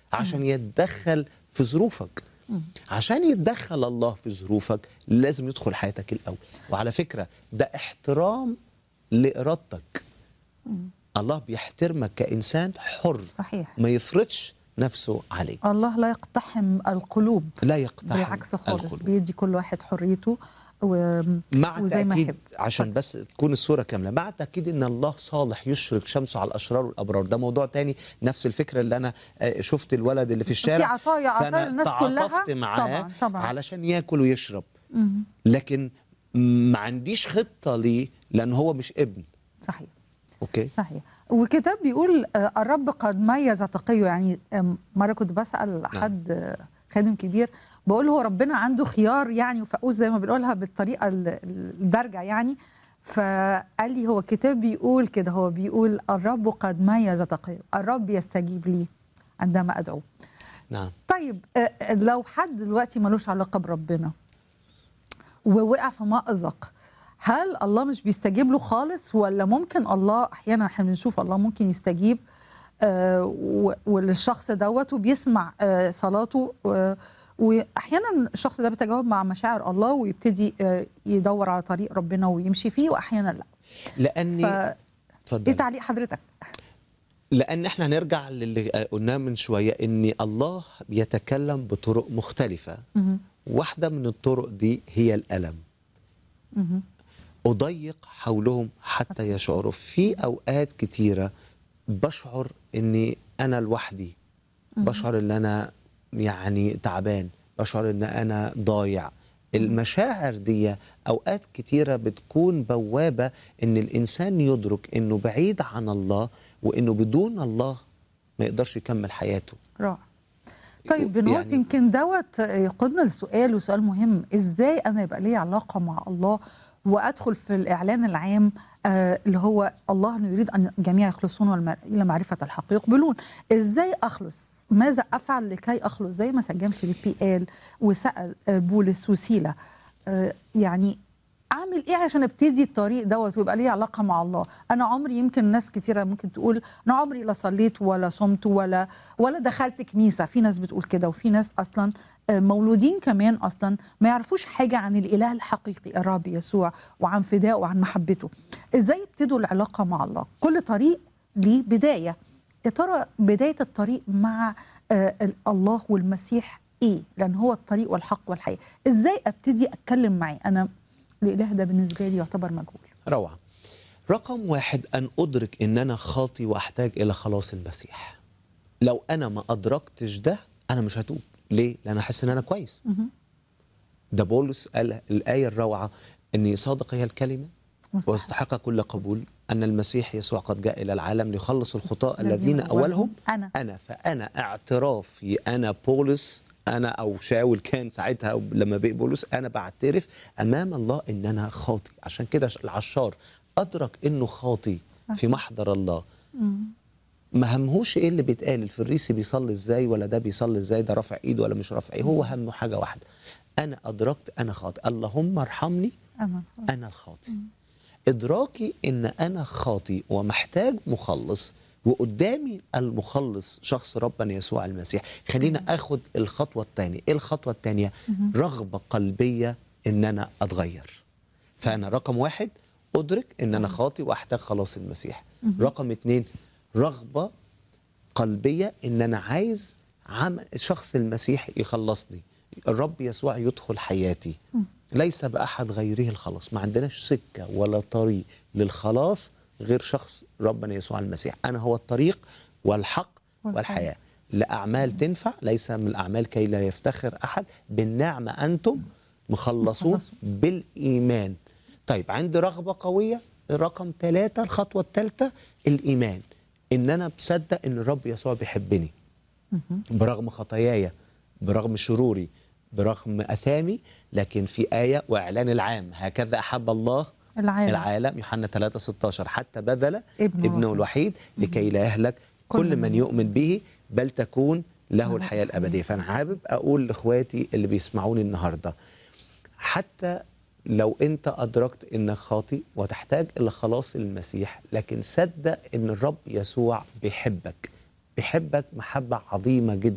عشان يتدخل في ظروفك عشان يتدخل الله في ظروفك لازم يدخل حياتك الاول وعلى فكره ده احترام لارادتك الله بيحترمك كانسان حر صحيح ما يفرضش نفسه عليك الله لا يقتحم القلوب لا يقتحم بالعكس خالص القلوب. بيدي كل واحد حريته و... مع وزي ما تأكيد يحب عشان بس تكون الصورة كاملة مع تأكيد إن الله صالح يشرق شمسه على الأشرار والأبرار ده موضوع تاني نفس الفكرة اللي أنا آه، شفت الولد اللي في الشارع في عطايا عطايا فأنا للناس كلها تعاطفت معاه طبعا طبعا علشان ياكل ويشرب مهم. لكن ما عنديش خطة ليه لأن هو مش ابن صحيح أوكي صحيح وكتاب بيقول آه، الرب قد ميز تقيه يعني آم، مره كنت بسال حد آه، خادم كبير بقول هو ربنا عنده خيار يعني وفقوس زي ما بنقولها بالطريقه ال- ال- الدارجه يعني فقال لي هو الكتاب بيقول كده هو بيقول الرب قد ميز تقيه الرب يستجيب لي عندما ادعو نعم طيب آه، لو حد دلوقتي ملوش علاقه بربنا ووقع في مأزق هل الله مش بيستجيب له خالص ولا ممكن الله احيانا احنا بنشوف الله ممكن يستجيب آه و- وللشخص دوت وبيسمع آه صلاته آه واحيانا الشخص ده بيتجاوب مع مشاعر الله ويبتدي آه يدور على طريق ربنا ويمشي فيه واحيانا لا لأني ف ايه اتفضل تعليق حضرتك لأن احنا هنرجع للي قلناه من شوية إن الله بيتكلم بطرق مختلفة مهم. واحدة من الطرق دي هي الألم مهم. أضيق حولهم حتى يشعروا في أوقات كتيرة بشعر إني أنا لوحدي بشعر إن أنا يعني تعبان بشعر إن أنا ضايع المشاعر دي أوقات كتيرة بتكون بوابة إن الإنسان يدرك إنه بعيد عن الله وإنه بدون الله ما يقدرش يكمل حياته رائع طيب بنوت يعني- يمكن دوت يقودنا لسؤال وسؤال مهم ازاي انا يبقى لي علاقه مع الله وادخل في الاعلان العام آه اللي هو الله انه يريد ان الجميع يخلصون والم- الى معرفه الحق يقبلون ازاي اخلص ماذا افعل لكي اخلص زي ما سجان فيليبي قال وسال آه، بولس وسيله آه يعني اعمل ايه عشان ابتدي الطريق دوت ويبقى لي علاقه مع الله انا عمري يمكن ناس كتيره ممكن تقول انا عمري لا صليت ولا صمت ولا ولا دخلت كنيسه في ناس بتقول كده وفي ناس اصلا آه، مولودين كمان اصلا ما يعرفوش حاجه عن الاله الحقيقي الرب يسوع وعن فدائه وعن محبته ازاي يبتدوا العلاقه مع الله كل طريق ليه بدايه يا ترى بدايه الطريق مع آه، ال- الله والمسيح ايه لان هو الطريق والحق والحياه ازاي ابتدي اتكلم معاه انا الاله ده بالنسبه لي يعتبر مجهول روعة رقم واحد أن أدرك أن أنا خاطي وأحتاج إلى خلاص المسيح لو أنا ما أدركتش ده أنا مش هتوب ليه؟ لأن أحس أن أنا كويس مهم. ده بولس قال الآية الروعة أني صادق هي الكلمة مستحيل. واستحق كل قبول أن المسيح يسوع قد جاء إلى العالم ليخلص الخطاة الذين الذين أولهم أولهم أنا. أنا فأنا اعترافي أنا بولس أنا أو شاول كان ساعتها أو لما بقي بولس أنا بعترف أمام الله إن أنا خاطي عشان كده العشار أدرك إنه خاطي في محضر الله ما همهوش ايه اللي بيتقال الفريسي بيصلي ازاي ولا ده بيصلي ازاي ده رافع ايده ولا مش رافع ايده هو همه حاجه واحده انا ادركت انا خاطئ اللهم ارحمني انا انا الخاطئ ادراكي ان انا خاطئ ومحتاج مخلص وقدامي المخلص شخص ربنا يسوع المسيح خلينا اخد الخطوه الثانيه ايه الخطوه الثانيه رغبه قلبيه ان انا اتغير فانا رقم واحد ادرك ان انا خاطئ واحتاج خلاص المسيح رقم اتنين رغبه قلبيه ان انا عايز عمل شخص المسيح يخلصني الرب يسوع يدخل حياتي ليس باحد غيره الخلاص ما عندناش سكه ولا طريق للخلاص غير شخص ربنا يسوع المسيح انا هو الطريق والحق والحياه لاعمال تنفع ليس من الاعمال كي لا يفتخر احد بالنعمه انتم مخلصون مخلصون. بالايمان طيب عندي رغبه قويه رقم ثلاثة الخطوة الثالثة الإيمان إن أنا بصدق إن الرب يسوع بيحبني برغم خطاياي برغم شروري برغم أثامي لكن في آية وإعلان العام هكذا أحب الله العالم. العالم يوحنا 3 16 حتى بذل ابنه ابنه الوحيد لكي لا يهلك كل من يؤمن به بل تكون له له الحياة الحياة. الأبدية فأنا حابب أقول لإخواتي اللي بيسمعوني النهاردة حتى لو انت ادركت انك خاطئ وتحتاج الى خلاص المسيح لكن صدق ان الرب يسوع بيحبك بيحبك محبه عظيمه جدا